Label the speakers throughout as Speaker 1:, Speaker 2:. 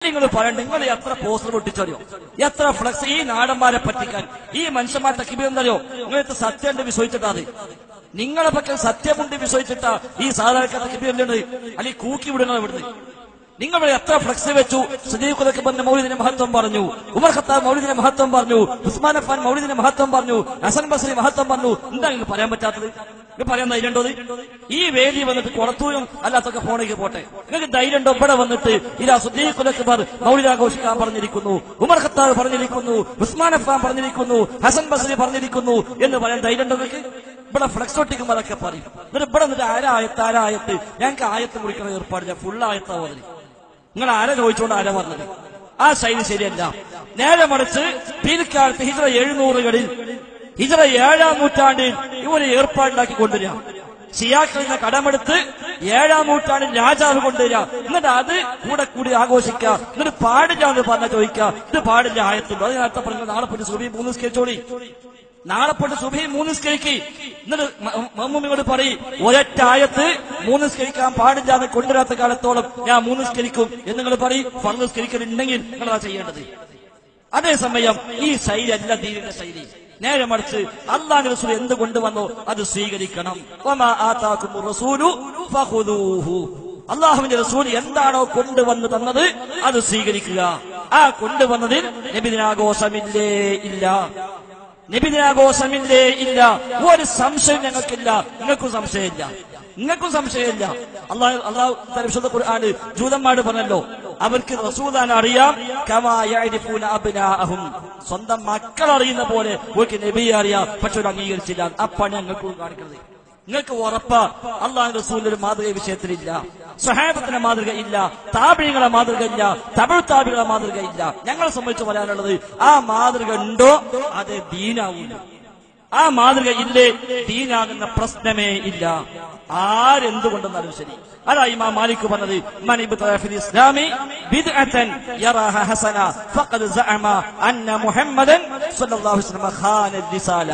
Speaker 1: നിങ്ങൾ പറയണ്ട നിങ്ങൾ എത്ര പോസ്റ്റർ പൊട്ടിച്ചറിയോ എത്ര ഫ്ലക്സ് ഈ നാടന്മാരെ പറ്റിക്കാൻ ഈ മനുഷ്യന്മാരെ തക്കിബിയെന്നറിയോ നിങ്ങൾക്ക് സത്യം ഉണ്ട് വിശ്വസിച്ചിട്ടാ അത് നിങ്ങളെ പക്കൽ സത്യമുണ്ട് വിശ്വസിച്ചിട്ടാ ഈ സാധാരണക്കാർ തക്കിബിയുണ്ട് അല്ലെങ്കിൽ കൂക്കി വിടുന്നത് ഇവിടുന്ന് നിങ്ങൾ ഇവിടെ എത്ര ഫ്ലക്സ് വെച്ചു സദീഖുലക്ക് പറഞ്ഞ മൗലിദിന്റെ മഹത്വം പറഞ്ഞു ഉമർ ഖത്താബ് മൗലിദിന്റെ മഹത്വം പറഞ്ഞു ഉസ്മാൻ അഫാൻ മൗലിദിന്റെ മഹത്വം പറഞ്ഞു ഹസൻ ബസറി മഹത്വം പറഞ്ഞു എന്താ നിങ്ങൾക്ക് പറയാൻ പറ്റാത്തത് നിങ്ങൾ പറയാൻ ധൈര്യമുണ്ടോ ഇത്? ഈ വേദി വന്നിട്ട് കുളത്തൂരും അല്ലാത്തൊക്കെ ഫോണിലേക്ക് പോട്ടെ നിങ്ങൾക്ക് ധൈര്യമുണ്ടോ ഇവിടെ വന്നിട്ട് ഇതാ സുദ്ദീഖുലക്ക് ബർ മൗലിദ് ആഘോഷിക്കാൻ പറഞ്ഞിരിക്കുന്നു ഉമർ ഖത്താബ് പറഞ്ഞിരിക്കുന്നു ഉസ്മാൻ അഫാൻ പറഞ്ഞിരിക്കുന്നു ഹസൻ ബസറി പറഞ്ഞിരിക്കുന്നു എന്ന് പറയാൻ ധൈര്യമുണ്ടോ നിങ്ങൾക്ക് ഇവിടെ ഫ്ലക്സ് ഒട്ടിക്കുമ്പോൾ അതൊക്കെ പറയും എന്നിട്ട് ഇവിടെ നിന്നിട്ട് ആരായത്ത് ആരായത്ത് ഞങ്ങൾക്ക് ആയത്ത് കുറിക്കുന്ന ഏർപ്പാടില്ല ഫുൾ ആയത്താ മതി നിങ്ങൾ ആരെ ചോദിച്ചുകൊണ്ട് ആരാ പറഞ്ഞത് ആ ശൈലി ശരിയല്ല നേരെ മറിച്ച് പിൽക്കാലത്ത് ഹിജറ എഴുന്നൂറുകളിൽ ഹിജറ ഏഴാം നൂറ്റാണ്ടിൽ ഇവര് ഏർപ്പാടിലാക്കി കൊണ്ടുവരിക ഷിയാക്കളിൽ നിന്ന് കടമെടുത്ത് ഏഴാം നൂറ്റാണ്ടിൽ രാജാവ് കൊണ്ടുവരിക എന്നിട്ട് അത് കൂടെ കൂടി ആഘോഷിക്കുക എന്നിട്ട് പാടില്ല എന്ന് പറഞ്ഞ ചോദിക്കുക ഇത് പാടില്ല ആയത്തുണ്ടോ അതിനർത്ഥം പറഞ്ഞു നാളെ പോയി സുബി മൂന്ന് സ്കെച്ചോടി നാളെ പോയിട്ട് സുബഹി മൂന്ന് സ്കരിക്ക് എന്നിട്ട് മമ്മിയോട് പറയും ഒരൊറ്റ ആയത്ത് മൂന്ന് സ്കരിക്കാൻ പാടില്ല എന്ന് കൊണ്ടുവരാത്ത കാലത്തോളം ഞാൻ മൂന്ന് സ്കരിക്കും എന്ന് നിങ്ങൾ പറയും ഫണ്ട് സ്കരിക്കലുണ്ടെങ്കിൽ നിങ്ങൾ ആ ചെയ്യേണ്ടത് അതേസമയം ഈ ശൈലി അല്ല ദീനിന്റെ ശൈലി നേരെ മറിച്ച് അള്ളാഹ് റസൂൽ എന്ത് കൊണ്ടുവന്നോ അത് സ്വീകരിക്കണം വമാ ആതാകും റസൂലു ഫഖുദൂഹു അള്ളാഹുവിന്റെ റസൂൽ എന്താണോ കൊണ്ടുവന്ന് തന്നത് അത് സ്വീകരിക്കുക ആ കൊണ്ടുവന്നതിൽ നബിദിനാഘോഷമില്ലേ ഇല്ല നബിദിനാഘോഷമില്ലേ ഇല്ല ഒരു സംശയം ഞങ്ങൾക്കില്ല നിങ്ങൾക്കും സംശയമില്ല നിങ്ങൾക്കും സംശയമില്ല അള്ളാഹു അള്ളാഹു പരിശുദ്ധ ഖുർആന് ജൂതന്മാട് പറഞ്ഞല്ലോ അവർക്ക് റസൂലാൻ അറിയാം കമാ യഅരിഫൂന അബ്നാഅഹും സ്വന്തം മക്കൾ അറിയുന്ന പോലെ അവർക്ക് നബിയെ അറിയാം പക്ഷെ ഒരു അംഗീകരിച്ചില്ല ആ പണി ഞങ്ങൾക്ക് കാണിക്കുന്നത് നിങ്ങൾക്ക് ഉറപ്പാ അള്ളാഹു റസൂലിന്റെ ഒരു മാതൃക ഈ വിഷയത്തിലില്ല സ്വഹാബത്തിന്റെ മാതൃക ഇല്ല താപിഴികളെ മാതൃക ഇല്ല തമിഴ് താപികളെ മാതൃക ഇല്ല ഞങ്ങളെ സംബന്ധിച്ച് പറയാനുള്ളത് ആ മാതൃക ഉണ്ടോ അത് ദീനാവൂല ആ മാതൃക ഇല്ലേ ദീനാകുന്ന പ്രശ്നമേ ഇല്ല ആരെന്തുകൊണ്ടെന്നാലും ശരി അതാ ഇമാം മാലിക് പറഞ്ഞത് മൻ ഇബ്തദഅ ഫിൽ ഇസ്ലാമി ബിദ്അതൻ യറാഹ ഹസന ഫഖദ് സഅമ അന്ന മുഹമ്മദൻ സ്വല്ലല്ലാഹു അലൈഹി വസല്ലം ഖാന റിസാല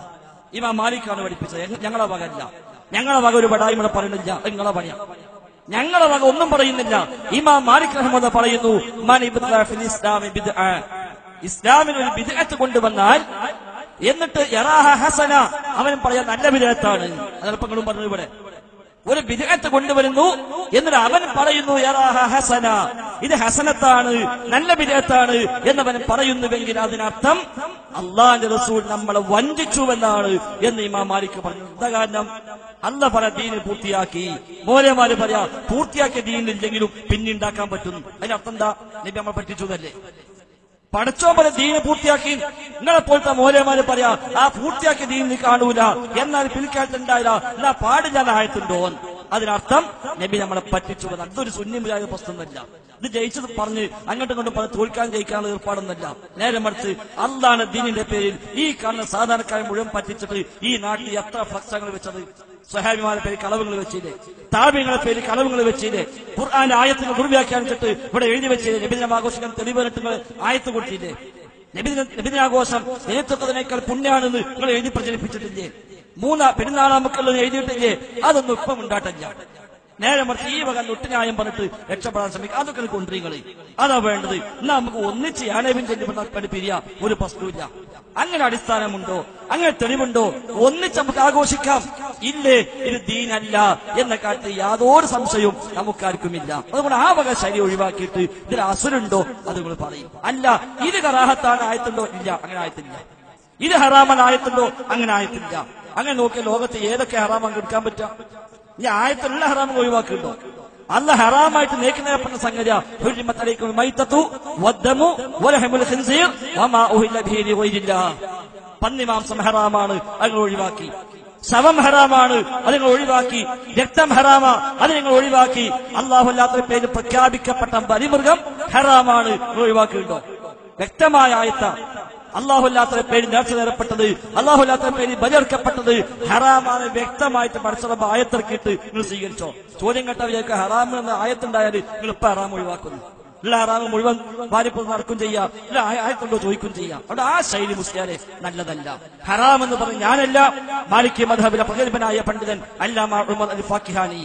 Speaker 1: ഇമാം മാലിക്കാണ് പഠിപ്പിച്ചത് ഞങ്ങ- ഞങ്ങളെ വക അല്ല ഞങ്ങളെ വക ഒരു പടായി ഇവിടെ പറയുന്നില്ല അത് നിങ്ങളെ പണിയാ ഞങ്ങളെ വക ഒന്നും പറയുന്നില്ല ഇമാം മാലിക് റഹ്മദ് പറയുന്നു മൻ ഇബ്തദഅ ഫിൽ ഇസ്ലാമി ബിദ്അ ഇസ്ലാമിൽ ഒരു ബിദ്അത്ത് കൊണ്ടുവന്നാൽ എന്നിട്ട് യറാഹ ഹസന അവൻ പറയാൻ നല്ല വിധേയത്താണ് അതല്പം നിങ്ങളും പറഞ്ഞു ഇവിടെ ഒരു വിദഗ്ധ കൊണ്ടുവരുന്നു എന്നിട്ട് അവൻ പറയുന്നു യറാഹ ഹസന ഇത് ഹസനത്താണ് നല്ല വിദഗ്ധാണ് എന്നവൻ പറയുന്നുവെങ്കിൽ അതിനർത്ഥം അള്ളാന്റെ റസൂൽ നമ്മളെ വഞ്ചിച്ചുവെന്നാണ് എന്ന് ഇമാം മാലിക് പറഞ്ഞു എന്താ കാരണം അല്ല പല ദീന് പൂർത്തിയാക്കി മോലമാര് പറയാ പൂർത്തിയാക്കിയ ദീനില്ലെങ്കിലും പിന്നുണ്ടാക്കാൻ പറ്റും അതിനർത്ഥം എന്താ നബി നമ്മൾ പറ്റിച്ചു എന്നല്ലേ പഠിച്ചോ പോലെ ദീന് പൂർത്തിയാക്കി നിങ്ങളെ പോലത്തെ മോലമാര് പറയാ ആ പൂർത്തിയാക്കിയ ദീൻ നീ കാണൂല എന്നാൽ പിൽക്കാലത്ത് ഉണ്ടായില്ല എന്നാ പാടില്ല ആയത്തുണ്ടോ അതിനർത്ഥം നബി നമ്മളെ പറ്റിച്ചു എന്ന്. അതൊരു ശൂന്യമില്ലായ പ്രശ്നമൊന്നുമില്ല ഇത് ജയിച്ചത് പറഞ്ഞ് അങ്ങോട്ടും ഇങ്ങോട്ടും പറഞ്ഞ് തോൽക്കാൻ ജയിക്കാനുള്ള ഏർപ്പാടൊന്നുമില്ല നേരെ മറിച്ച് അല്ലാണ് ദീനിന്റെ പേരിൽ ഈ കാണുന്ന സാധാരണക്കാരെ മുഴുവൻ പറ്റിച്ചിട്ട് ഈ നാട്ടിൽ എത്ര ഫ്ലക്സങ്ങൾ വെച്ചത് സഹാബിമാരുടെ പേര് കളവുകൾ വെച്ചില്ലേ താപ്യങ്ങളുടെ പേര് കളവുകൾ വെച്ചില്ലേ ഖുർആൻ ആയത്തിന് ദുർവ്യാഖ്യാനിച്ചിട്ട് ഇവിടെ എഴുതി വെച്ചില്ലേ നബിദിനം ആഘോഷിക്കാൻ തെളിവുകൾ നിങ്ങൾ ആയത്ത് കൊടുത്തില്ലേ നബിദിന നബിദിനാഘോഷം നേതൃത്വത്തിനേക്കാൾ പുണ്യാണെന്ന് നിങ്ങൾ എഴുതി പ്രചരിപ്പിച്ചിട്ടില്ലേ മൂന്നാ പെരുന്നാളാമക്കുള്ളത് എഴുതിയിട്ടില്ലേ അതൊന്നും ഇപ്പം ഉണ്ടാട്ടില്ല നേരെ മറിച്ച് ഈ വക നൊട്ടിന്യായം പറഞ്ഞിട്ട് രക്ഷപ്പെടാൻ ശ്രമിക്കുക അതൊക്കെ കൊണ്ടുവരികള് അതാ വേണ്ടത് എന്നാ നമുക്ക് ഒന്നിച്ച് യാനേവിൻ ചെല്ലുമ്പോൾ പിരിയ ഒരു പ്രശ്നമില്ല അങ്ങനെ അടിസ്ഥാനമുണ്ടോ അങ്ങനെ തെളിവുണ്ടോ ഒന്നിച്ച് നമുക്ക് ആഘോഷിക്കാം ഇല്ലേ ഇത് ദീനല്ല എന്ന കാര്യത്തിൽ യാതൊരു സംശയവും നമുക്കാർക്കുമില്ല അതുകൊണ്ട് ആ വക ശരി ഒഴിവാക്കിയിട്ട് ഇതിൽ അസുരുണ്ടോ അത് നിങ്ങൾ പറയും അല്ല ഇത് കറാഹത്താണ് ആയത്തുണ്ടോ ഇല്ല അങ്ങനെ ആയത്തില്ല ഇത് ഹറാമൻ ആയത്തുണ്ടോ അങ്ങനെ ആയത്തില്ല അങ്ങനെ നോക്കിയ ലോകത്ത് ഏതൊക്കെ ഹറാമാൻ എടുക്കാൻ പറ്റാം ഈ ആയത്തിലുള്ള ഹറാമം ഒഴിവാക്കുന്നുണ്ടോ അല്ല ഹറാമായിട്ട് നേക്കുന്നതിനെ സംഗതിയാ ഹുരിമത്ത് അലൈക്കും മൈത്തത്തു വദ്ദമു വലഹമുൽ ഖിൻസീർ വമാ ഉഹില്ല ബിഹി ലിഗൈരില്ലാഹ് പന്നി മാംസം ഹറാമാണ് അത് ഒഴിവാക്കി ശവം ഹറാമാണ് അത് നിങ്ങൾ ഒഴിവാക്കി രക്തം ഹറാമ അത് നിങ്ങൾ ഒഴിവാക്കി അള്ളാഹുല്ലാത്ത പേര് പ്രഖ്യാപിക്കപ്പെട്ട ബലിമൃഗം ഹറാമാണ് നിങ്ങൾ ഒഴിവാക്കിയിട്ടുണ്ടോ വ്യക്തമായ ആയത്ത അള്ളാഹുല്ലാത്ത പേര് നേർച്ച നേരപ്പെട്ടത് അള്ളാഹുല്ലാത്ത പേര് ബലിയർക്കപ്പെട്ടത് ഹറാമാണ് വ്യക്തമായിട്ട് പഠിച്ചത് ആയത്തിറക്കിയിട്ട് നിങ്ങൾ സ്വീകരിച്ചോ ചോദ്യം കേട്ട വിചാരിക്കുക ഹറാം എന്ന ആയത്തുണ്ടായാൽ നിങ്ങൾ ഇപ്പൊ ഹറാം ഒഴിവാക്കുന്നു ഇല്ല ഹറാമ് മുഴുവൻ ഭാര്യപ്പ് നടക്കും ചെയ്യാം ഇല്ല ആയ- ആയത്തുണ്ടോ ചോദിക്കും ചെയ്യാം അവിടെ ആ ശൈലി മുസ്ലിയാരെ നല്ലതല്ല ഹറാം എന്ന് പറഞ്ഞ് ഞാനല്ല മാലിക് മധബിലെ പ്രഗത്ഭനായ പണ്ഡിതൻ അല്ലാമ ഉമർ അൽ ഫാക്കിഹാനി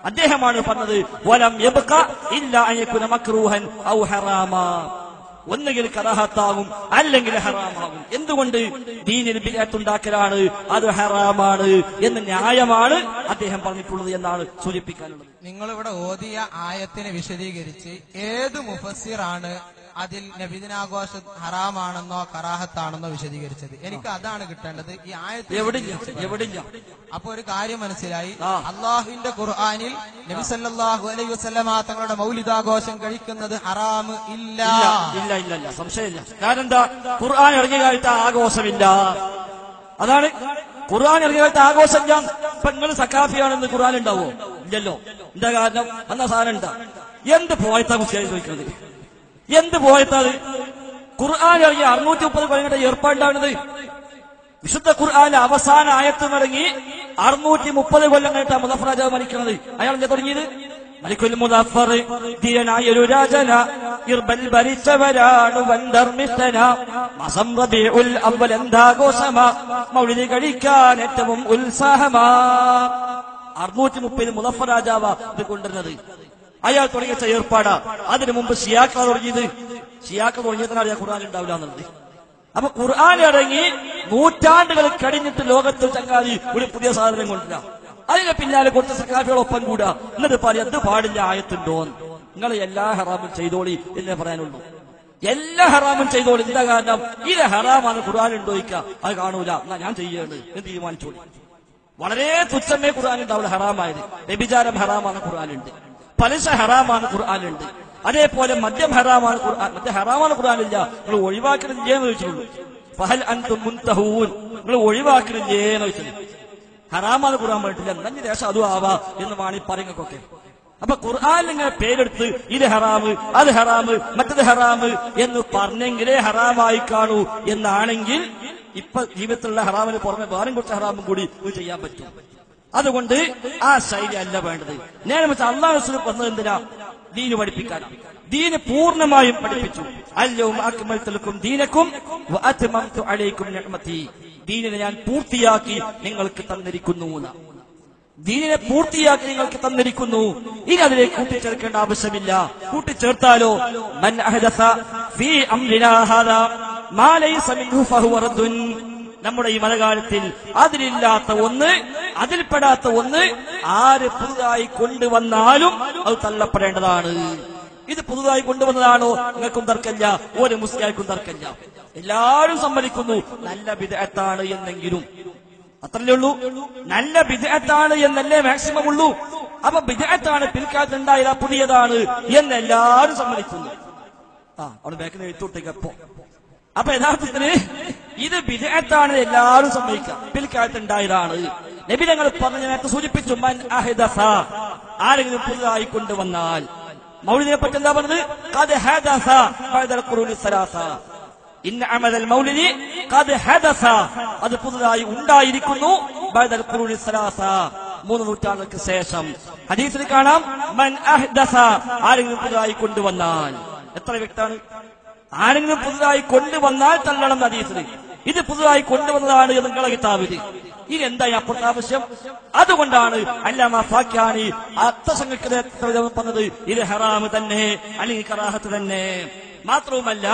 Speaker 1: അദ്ദേഹമാണ് പറഞ്ഞത് വലം യബ്ഖ ഇല്ല അൻ യകുന മക്രൂഹൻ ഔ ഹറാമാ ഒന്നുകിൽ കറാഹത്താകും അല്ലെങ്കിൽ ഹറാമാകും എന്തുകൊണ്ട് ദീനിൽ ബിഅത്തുണ്ടാക്കലാണ് അത് ഹറാമാണ് എന്ന് ന്യായമാണ് അദ്ദേഹം പറഞ്ഞിട്ടുള്ളത് എന്നാണ് സൂചിപ്പിക്കാനുള്ളത്
Speaker 2: നിങ്ങൾ ഇവിടെ ഓതിയ ആയത്തിനെ വിശദീകരിച്ച് ഏത് മുഫസ്സിറാണ് അതിൽ നബിദിനാഘോഷം ഹറാമാണെന്നോ കറാഹത്താണെന്നോ വിശദീകരിച്ചത് എനിക്ക് അതാണ് കിട്ടേണ്ടത് ഈ ആയത്തിൽ
Speaker 1: എവിടില്ല എവിടില്ല
Speaker 2: അപ്പൊ ഒരു കാര്യം മനസ്സിലായി
Speaker 1: ആ.
Speaker 2: അള്ളാഹുവിന്റെ ഖുർആനിൽ നബി സല്ലല്ലാഹു അലൈഹി വസല്ലമ തങ്ങളുടെ മൗലിദാഘോഷം കഴിക്കുന്നത് ഹറാമ് ഇല്ല
Speaker 1: ഇല്ല ഇല്ല ഇല്ല ഇല്ല സംശയമില്ല കാരണം എന്താ ഖുർആൻ ഇറങ്ങിയ കാലത്ത് ആഘോഷമില്ല അതാണ് ഖുർആൻ ഇറങ്ങിയ കാലത്ത് ആഘോഷമില്ല ഇപ്പൊ നിങ്ങൾ സക്കാഫിയാണെന്ന് ഖുർആൻ ഉണ്ടാവോ ഇല്ലല്ലോ എന്താ കാരണം എന്നാ സാധനം ഉണ്ടാ എന്ത് പോയത്താ കുറിച്ചായി ചോദിക്കുന്നത് എന്ത് പോയത്താത് ഖുർആൻ ഇറങ്ങിയ അറുന്നൂറ്റി മുപ്പത് കൊല്ലങ്ങളുടെ ഏർപ്പാടുണ്ടാവുന്നത് വിശുദ്ധ ഖുർആാന്റെ അവസാന ആയത്ത് തുടങ്ങി അറുന്നൂറ്റി മുപ്പത് കൊല്ലം കഴിഞ്ഞിട്ടാ മുദഫർ രാജാവ് മരിക്കുന്നത് അയാൾ എന്താ തുടങ്ങിയത് മലിക്കുൽ മുദഫർ ധീരനായൊരു രാജന ഇർബൽ ഭരിച്ചവരാണ് വൻധർമ്മിഷ്ഠന മാസം റബീഉൽ അവ്വൽ എന്താഘോഷമാ മൗലിദ് കഴിക്കാൻ ഏറ്റവും ഉത്സാഹമാ അറുന്നൂറ്റി മുപ്പത് മുദഫർ രാജാവാ ഇത് കൊണ്ടുവരുന്നത് അയാൾ തുടങ്ങിയ ഏർപ്പാടാ അതിനു മുമ്പ് ഷിയാക്ക തുടങ്ങിയത് ഷിയാക്ക തുടങ്ങിയതിനാണ് ഞാൻ ഖുർആൻ ഉണ്ടാവില്ല എന്നുള്ളത് അപ്പൊ ഖുർആൻ ഇറങ്ങി നൂറ്റാണ്ടുകൾ കഴിഞ്ഞിട്ട് ലോകത്തിൽ ചങ്ങാതി ഒരു പുതിയ സാധനം കൊണ്ടുവരാം അതിന് പിന്നാലെ കുറച്ച് സക്കാഫികളൊപ്പം കൂടാ എന്നിട്ട് പറയാം അത് പാടില്ല ആയത്തുണ്ടോ നിങ്ങൾ എല്ലാ ഹറാമും ചെയ്തോളി എന്നേ പറയാനുള്ളൂ എല്ലാ ഹറാമും ചെയ്തോളി എന്താ കാരണം ഇത് ഹറാമാണ് ഖുർആൻ ഉണ്ടോയിക്ക അത് കാണൂല എന്നാ ഞാൻ ചെയ്യേണ്ടത് എന്ന് തീരുമാനിച്ചോളി വളരെ തുച്ഛമേ ഖുർആൻ ഉണ്ടാവില്ല ഹറാമായത് വ്യഭിചാരം ഹറാമാണ് ഖുർആനുണ്ട് പലിശ ഹറാമാണ് ഖുർആനുണ്ട് അതേപോലെ മദ്യം ഹറാമാണ് ഖുർആൻ മദ്യം ഹറാമാണ് ഖുർആനില്ല നിങ്ങൾ ഒഴിവാക്കണില്ലേ എന്ന് ചോദിച്ചുള്ളൂ ഫഹൽ അൻതും മുൻതഹൂൻ നിങ്ങൾ ഒഴിവാക്കണില്ലേ എന്ന് ചോദിച്ചത് ഹറാമാണ് ഖുർആൻ പറഞ്ഞിട്ടില്ല എന്നാ ദേശം അതും ആവാ എന്ന് വാണി പറയുന്നൊക്കെ അപ്പൊ ഖുർആൻ ഇങ്ങനെ പേരെടുത്ത് ഇത് ഹറാമ് അത് ഹറാമ് മറ്റത് ഹറാമ് എന്ന് പറഞ്ഞെങ്കിലേ ഹറാമായി കാണൂ എന്നാണെങ്കിൽ ഇപ്പൊ ജീവിതത്തിലുള്ള ഹറാമിന് പുറമെ വേറെയും കുറച്ച് ഹറാമും കൂടി ഇത് ചെയ്യാൻ പറ്റും അതുകൊണ്ട് ആ ശൈലി അല്ല വേണ്ടത് നേരെ വെച്ചാൽ അള്ളാഹു റസൂൽ പറഞ്ഞത് എന്തിനാ ദീന് പഠിപ്പിക്കാനാണ് ദീന് പൂർണ്ണമായും പഠിപ്പിച്ചു അല്ലവും അക്മൽത്തലക്കും ദീനക്കും വഅത്മംതു അലൈക്കും നിഅമതി ദീനിനെ ഞാൻ പൂർത്തിയാക്കി നിങ്ങൾക്ക് തന്നിരിക്കുന്നു എന്നാ. ദീനിനെ പൂർത്തിയാക്കി നിങ്ങൾക്ക് തന്നിരിക്കുന്നു ഇനി അതിലേക്ക് കൂട്ടിച്ചേർക്കേണ്ട ആവശ്യമില്ല കൂട്ടിച്ചേർത്താലോ മൻ അഹദസ ഫീ അംരിനാ ഹാദാ മാ ലൈസ മിൻഹു ഫഹുവ റദ്ദുൻ നമ്മുടെ ഈ മലകാലത്തിൽ അതിലില്ലാത്ത ഒന്ന് അതിൽപ്പെടാത്ത ഒന്ന് ആര് പുതുതായി കൊണ്ടുവന്നാലും അത് തള്ളപ്പെടേണ്ടതാണ് ഇത് പുതുതായി കൊണ്ടുവന്നതാണോ നിങ്ങൾക്കും തർക്കമില്ല ഒരു മുസ്ലിയാർക്കും തർക്കമില്ല എല്ലാവരും സമ്മതിക്കുന്നു നല്ല വിദഗ്ധാണ് എന്നെങ്കിലും അത്രയല്ലേ ഉള്ളൂ നല്ല ബിദഅത്താണ് എന്നല്ലേ മാക്സിമം ഉള്ളൂ അപ്പൊ ബിദഅത്താണ് പിൽക്കാലത്ത് ഉണ്ടായത് പുതിയതാണ് എന്ന് എല്ലാവരും സമ്മതിക്കുന്നു ആ അവിടെ ബാക്കിൽ എഴുത്തോട്ടേക്ക് അപ്പോ അപ്പൊ യഥാർത്ഥത്തിന് ഇത് ബിദഅത്താണ് എല്ലാവരും സമ്മതിക്കാം പിൽക്കാലത്ത് ഉണ്ടായതാണ് നബി ഞങ്ങൾ പറഞ്ഞ നേരത്തെ സൂചിപ്പിച്ചു മൻ അഹദസ ആരെങ്കിലും പുതുതായി കൊണ്ടുവന്നാൽ മൗലിദിനെ പറ്റി എന്താ പറഞ്ഞത് ഖദ് ഹദസ ബഅദൽ ഖുറൂനി സലാസ ഇന്ന അമദൽ മൗലിദി ഖദ് ഹദസ അത് പുതുതായി ഉണ്ടായിരിക്കുന്നു ബഅദൽ ഖുറൂനി സലാസ മൂന്ന് നൂറ്റാണ്ടുകൾക്ക് ശേഷം ഹദീസിൽ കാണാം മൻ അഹ്ദസ ആരെങ്കിലും പുതുതായി കൊണ്ടുവന്നാൽ എത്ര വ്യക്താണ് ആരെങ്കിലും പുതുതായി കൊണ്ടുവന്നാൽ തള്ളണം എന്ന് ഹദീസിൽ ഇത് പുതുതായി കൊണ്ടുവന്നതാണ് എന്ന് നിങ്ങളെ കിതാബില് ഇനി എന്താ ഈ അപ്പുറത്തെ ആവശ്യം അതുകൊണ്ടാണ് അല്ലാമ ഫാഖ്യാനി അർത്ഥസംഘത്തിന് പറഞ്ഞത് ഇത് ഹറാമ് തന്നെ അല്ലെങ്കിൽ കറാഹത്ത് തന്നെ മാത്രവുമല്ല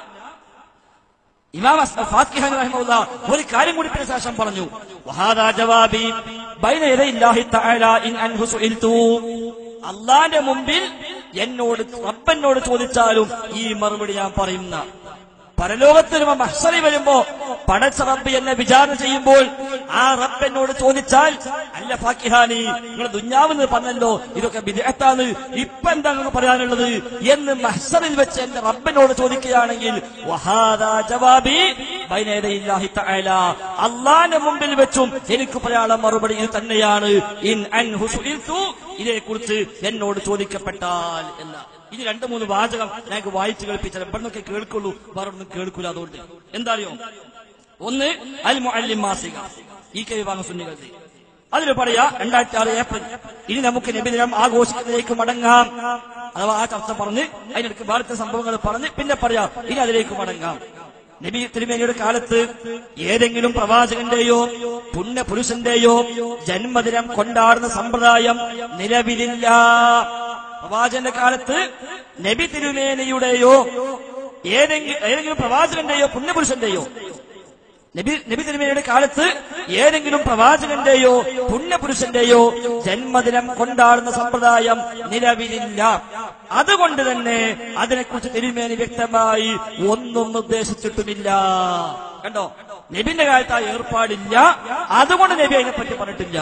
Speaker 1: ഇമാം അസ്- ഫാത്തിഹ റഹിമഹുല്ല ഒരു കാര്യം കൂടി പിന്നെ ശേഷം പറഞ്ഞു വഹാദാ ജവാബി ബൈന യദൈല്ലാഹി തആല ഇൻ അൻഹു സുഇൽതു അള്ളാന്റെ മുമ്പിൽ എന്നോട് റബ്ബനോട് ചോദിച്ചാലും ഈ മറുപടി ഞാൻ പറയുന്ന പരലോകത്ത് വരുമ്പോ മഹ്സറി വരുമ്പോ പടച്ച റബ്ബ് എന്നെ വിചാരണ ചെയ്യുമ്പോൾ ആ റബ്ബ് എന്നോട് ചോദിച്ചാൽ അല്ല ഫാക്കിഹാനി നിങ്ങൾ ദുഞ്ഞാവെന്ന് പറഞ്ഞല്ലോ ഇതൊക്കെ വിദേഹത്താണ് ഇപ്പൊ എന്താ നിങ്ങൾക്ക് പറയാനുള്ളത് എന്ന് മഹ്സറിൽ വെച്ച് എന്റെ റബ്ബിനോട് ചോദിക്കുകയാണെങ്കിൽ വഹാദാ ജവാബി ബൈന യദൈല്ലാഹി തആല അള്ളാന്റെ മുമ്പിൽ വെച്ചും എനിക്ക് പറയാനുള്ള മറുപടി ഇത് തന്നെയാണ് ഇൻ അൻഹു സുഇൽതു ഇതേക്കുറിച്ച് എന്നോട് ചോദിക്കപ്പെട്ടാൽ എന്ന ഇത് രണ്ട് മൂന്ന് വാചകം ഞങ്ങൾക്ക് വായിച്ചു കേൾപ്പിച്ചാൽ എവിടുന്നൊക്കെ കേൾക്കുള്ളൂ വേറെ ഒന്നും കേൾക്കൂല അതുകൊണ്ട് എന്താ അറിയോ ഒന്ന് അൽ മുഅല്ലിം മാസിക ഈ കെ വിഭാഗം സുന്നികളുടെ അതിൽ പറയാ രണ്ടായിരത്തി ആറ് ഏപ്രിൽ ഇനി നമുക്ക് നബിദിനം ആഘോഷിക്കുന്നതിലേക്ക് മടങ്ങാം അഥവാ ആ ചർച്ച പറഞ്ഞ് അതിനിടയ്ക്ക് ഭാരത സംഭവങ്ങൾ പറഞ്ഞ് പിന്നെ പറയാ ഇനി അതിലേക്ക് മടങ്ങാം നബി തിരുമേനിയുടെ കാലത്ത് ഏതെങ്കിലും പ്രവാചകന്റെയോ പുണ്യപുരുഷന്റെയോ ജന്മദിനം കൊണ്ടാടുന്ന സമ്പ്രദായം നിലവിലില്ല പ്രവാചകന്റെ കാലത്ത് നബി തിരുമേനിയുടെയോ ഏതെങ്കിലും ഏതെങ്കിലും പ്രവാചകന്റെയോ പുണ്യപുരുഷന്റെയോ നബി നബി തിരുമേനിയുടെ കാലത്ത് ഏതെങ്കിലും പ്രവാചകന്റെയോ പുണ്യപുരുഷന്റെയോ ജന്മദിനം കൊണ്ടാടുന്ന സമ്പ്രദായം നിലവിലില്ല അതുകൊണ്ട് തന്നെ അതിനെക്കുറിച്ച് തിരുമേനി വ്യക്തമായി ഒന്നും നിർദ്ദേശിച്ചിട്ടുമില്ല കണ്ടോ നബിന്റെ കാലത്ത് ആ ഏർപ്പാടില്ല അതുകൊണ്ട് നബി അതിനെപ്പറ്റി പറഞ്ഞിട്ടില്ല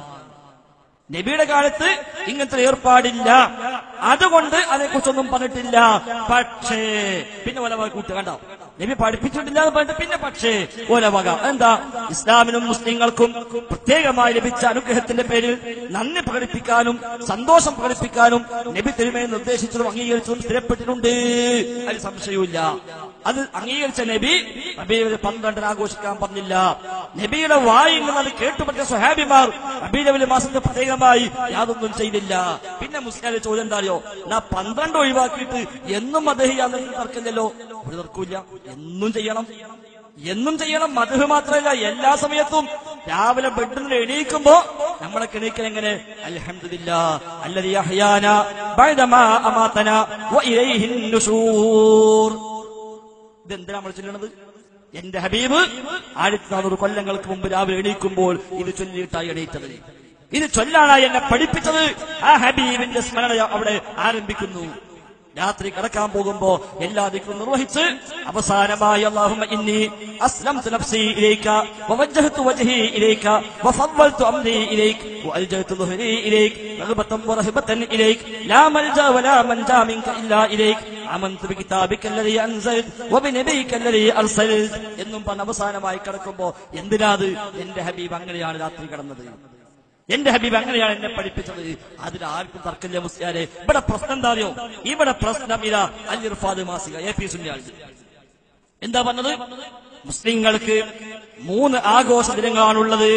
Speaker 1: നബിയുടെ കാലത്ത് ഇങ്ങനത്തെ ഏർപ്പാടില്ല അതുകൊണ്ട് അതേക്കുറിച്ചൊന്നും പറഞ്ഞിട്ടില്ല പക്ഷേ പിന്നെ ഒലവക കൂട്ടുക കണ്ടോ നബി പഠിപ്പിച്ചിട്ടില്ല എന്ന് പറഞ്ഞിട്ട് പിന്നെ പക്ഷേ ഒലവക എന്താ ഇസ്ലാമിനും മുസ്ലിങ്ങൾക്കും പ്രത്യേകമായി ലഭിച്ച അനുഗ്രഹത്തിന്റെ പേരിൽ നന്ദി പ്രകടിപ്പിക്കാനും സന്തോഷം പ്രകടിപ്പിക്കാനും നബി തിരുമേനി നിർദ്ദേശിച്ചതും അംഗീകരിച്ചതും സ്ഥിരപ്പെട്ടിട്ടുണ്ട് അതിൽ സംശയവുമില്ല അത് അംഗീകരിച്ച നബി റബീലവൽ പന്ത്രണ്ടിന് ആഘോഷിക്കാൻ പറഞ്ഞില്ല നബിയുടെ വായിൽ നിന്ന് അത് കേട്ടുപറ്റിയ സ്വഹാബിമാർ റബീലവൽ മാസത്തിൽ പ്രത്യേകമായി യാതൊന്നും ചെയ്തില്ല പിന്നെ മുസ്ലിം ചോദ്യം എന്താ അറിയോ എന്നാ പന്ത്രണ്ട് ഒഴിവാക്കിയിട്ട് എന്നും അദ്ദേഹം യാതൊന്നും തർക്കില്ലല്ലോ ഒരു തർക്കമില്ല എന്നും ചെയ്യണം എന്നും ചെയ്യണം മധു മാത്രമല്ല എല്ലാ സമയത്തും രാവിലെ ബെഡിൽ നിന്ന് എണീക്കുമ്പോ നമ്മളെ എണീക്കൽ എങ്ങനെ അൽഹംദുലില്ല അല്ലതി അഹ്യാന ബഅദമാ അമാതന വ ഇലൈഹിൻ നുശൂർ ഇതെന്തിനാ നമ്മൾ ചൊല്ലണത് എന്റെ ഹബീബ് ആയിരത്തി നാനൂറ് കൊല്ലങ്ങൾക്ക് മുമ്പ് രാവിലെ എണീക്കുമ്പോൾ ഇത് ചൊല്ലിയിട്ടായി എണീറ്റത് ഇത് ചൊല്ലാനായി എന്നെ പഠിപ്പിച്ചത് ആ ഹബീബിന്റെ സ്മരണ അവിടെ ആരംഭിക്കുന്നു രാത്രി കിടക്കാൻ പോകുമ്പോ എല്ലാ ദിക്കും നിർവഹിച്ച് അവസാനമായി അല്ലാഹുമ്മ ഇന്നി അസ്ലംതു നഫ്സി ഇലൈക വവജ്ജഹതു വജ്ഹി ഇലൈക വഫضلت അംരി ഇലൈക വഅൽജഹതു ظهري ഇലൈക റഗ്ബതൻ വറഹബതൻ ഇലൈക ലാ മൽജാ വലാ മൻജാ മിൻക ഇല്ലാ ഇലൈക ആമന്തു ബികിതാബിക അല്ലദീ അൻസൽത് വബിനബിക അല്ലദീ അർസൽത് എന്നും പറഞ്ഞ് അവസാനമായി കിടക്കുമ്പോ എന്തിനാത് എന്റെ ഹബീബ് അങ്ങനെയാണ് രാത്രി കിടന്നത് എന്റെ ഹബീബ് അങ്ങനെയാണ് എന്നെ പഠിപ്പിച്ചത് അതിൽ ആർക്കും തർക്കമില്ല മുസ്ലിയാരെ ഇവിടെ പ്രശ്നം എന്താ അറിയോ ഇവിടെ പ്രശ്നം ഇതാ അല്ലിർഫാദ് മാസിക എ പി സുന്യാൾ എന്താ പറഞ്ഞത് മുസ്ലിങ്ങൾക്ക് മൂന്ന് ആഘോഷ ദിനങ്ങളാണുള്ളത്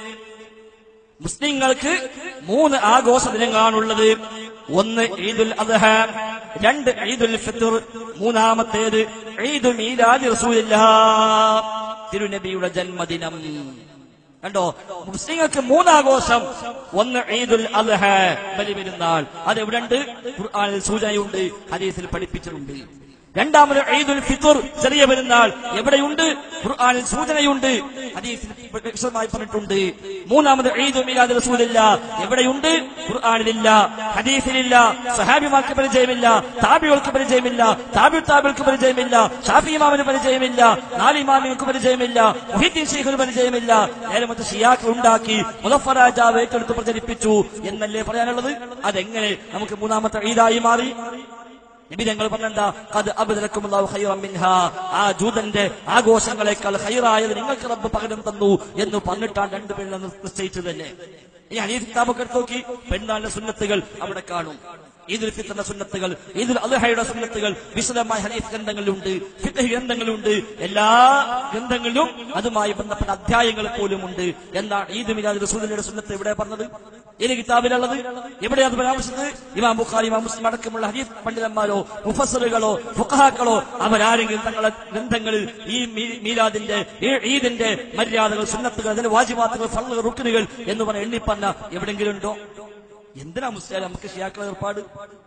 Speaker 1: മുസ്ലിങ്ങൾക്ക് മൂന്ന് ആഘോഷ ദിനങ്ങളാണുള്ളത് ഒന്ന് ഈദുൽ അദ്ഹ രണ്ട് ഈദുൽ ഫിത്ർ മൂന്നാമത്തേത് ഈദുൽ മീലാദ് റസൂലില്ലാ തിരുനബിയുടെ ജന്മദിനം കണ്ടോ മുസ്ലിങ്ങൾക്ക് മൂന്നാഘോഷം ഒന്ന് ഈദുൽ അദ്ഹ ബലി പെരുന്നാൾ അത് എവിടെയുണ്ട് ഖുർആനിൽ സൂചനയുണ്ട് ഹദീസിൽ പഠിപ്പിച്ചിട്ടുണ്ട് രണ്ടാമത് ഈദുൽ ഫിത്ർ ചെറിയ പെരുന്നാൾ എവിടെയുണ്ട് ഖുർആനിൽ സൂചനയുണ്ട് ഹദീസിൽ വിശദമായി പറഞ്ഞിട്ടുണ്ട് മൂന്നാമത് ഈദുൽ മീലാദ് റസൂലില്ല എവിടെയുണ്ട് ഖുർആനിലില്ല ഹദീസിലില്ല സഹാബിമാർക്ക് പരിചയമില്ല താബികൾക്ക് പരിചയമില്ല താബി താബികൾക്ക് പരിചയമില്ല ഷാഫി ഇമാമിന് പരിചയമില്ല നാല് ഇമാമികൾക്ക് പരിചയമില്ല മുഹിദ്ദീൻ ഷെയ്ഖിന് പരിചയമില്ല നേരെ മറ്റ് ഷിയാക്കൾ ഉണ്ടാക്കി മുലഫർ രാജാവ് ഏറ്റെടുത്ത് പ്രചരിപ്പിച്ചു എന്നല്ലേ പറയാനുള്ളത് അതെങ്ങനെ നമുക്ക് മൂന്നാമത്തെ ഈദായി മാറി നബി ഞങ്ങൾ പറഞ്ഞെന്താ കത് അബദലക്കുമുള്ളാഹു ഖൈറൻ മിൻഹാ ആ ജൂതന്റെ ആഘോഷങ്ങളെക്കാൾ ഹൈറായത് നിങ്ങൾക്ക് റബ്ബ് പകരം തന്നു എന്ന് പറഞ്ഞിട്ടാണ് രണ്ടുപേരും നിശ്ചയിച്ചത് തന്നെ ഈ ഹനീഫ് കിതാബൊക്കെ എടുത്ത് നോക്കി പെണ്ണാളിന്റെ സുന്നത്തുകൾ അവിടെ കാണും ഈദുൽ ഫിത്തറിന്റെ സുന്നത്തുകൾ ഈദുൽ അദ്ഹയുടെ സുന്നത്തുകൾ വിശദമായ ഹനീഫ് ഗ്രന്ഥങ്ങളിലുണ്ട് ഫിത്തഹ് ഗ്രന്ഥങ്ങളുണ്ട് എല്ലാ ഗ്രന്ഥങ്ങളിലും അതുമായി ബന്ധപ്പെട്ട അധ്യായങ്ങൾ പോലും ഉണ്ട് എന്താണ് ഈദ് മിലാദ് റസൂലിന്റെ സുന്നത്ത് എവിടെ പറഞ്ഞത് ഏത് കിതാബിലുള്ളത് എവിടെ അത് പരാമർശിച്ചത് ഇമാം ബുഖാരി ഇമാം മുസ്ലിം അടക്കമുള്ള ഹദീസ് പണ്ഡിതന്മാരോ മുഫസറുകളോ ഫുഖഹാക്കളോ അവരാരെങ്കിലും തങ്ങളുടെ ഗ്രന്ഥങ്ങളിൽ ഈ മീ- മീലാദിന്റെ ഈ ഈദിന്റെ മര്യാദകൾ സുന്നത്തുകൾ അതിന്റെ വാജിമാത്തുകൾ ഫള്ളുകൾ റുക്കിനുകൾ എന്ന് പറഞ്ഞ എണ്ണിപ്പന്ന എവിടെങ്കിലും ഉണ്ടോ എന്തിനാ മുസ്ലിം നമുക്ക് ഷിയാക്കളെ ഏർപ്പാട്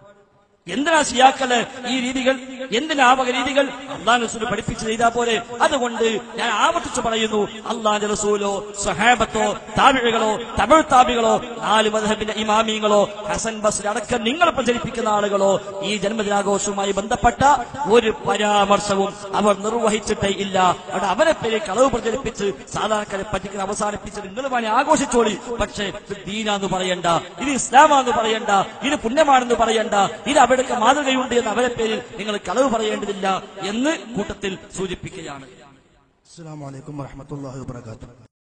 Speaker 1: എന്തിനാ ഷിയാക്കള് ഈ രീതികൾ എന്തിനാ ആവക രീതികൾ അള്ളാഹ് റസൂൽ പഠിപ്പിച്ച് ചെയ്താ പോലെ അതുകൊണ്ട് ഞാൻ ആവർത്തിച്ചു പറയുന്നു അള്ളാന്റെ റസൂലോ സഹാബത്തോ താപിഴകളോ തമിഴ് താപികളോ നാല് മധബിന്റെ ഇമാമിങ്ങളോ ഹസൻ ബസ്രി അടക്കം നിങ്ങൾ പ്രചരിപ്പിക്കുന്ന ആളുകളോ ഈ ജന്മദിനാഘോഷവുമായി ബന്ധപ്പെട്ട ഒരു പരാമർശവും അവർ നിർവഹിച്ചിട്ടേ ഇല്ല അവിടെ അവരെ പേര് കളവ് പ്രചരിപ്പിച്ച് സാധാരണക്കാരെ പറ്റിക്കുന്ന അവസാനിപ്പിച്ച് നിങ്ങൾ വേണേ ആഘോഷിച്ചോളി പക്ഷേ ഇത് ദീനാന്ന് പറയണ്ട ഇത് ഇസ്ലാമാന്ന് പറയണ്ട ഇത് പുണ്യമാണെന്ന് പറയണ്ട ഇത് അവിടേക്ക് മാതൃകയുണ്ട് എന്ന് അവരെ പേരിൽ നിങ്ങൾ കളവ് പറയേണ്ടതില്ല എന്ന് കൂട്ടത്തിൽ സൂചിപ്പിക്കുകയാണ്
Speaker 3: അസ്സാം വലൈക്കും വാഹമത്തല്ലാഹി വാബർക്കാത്തു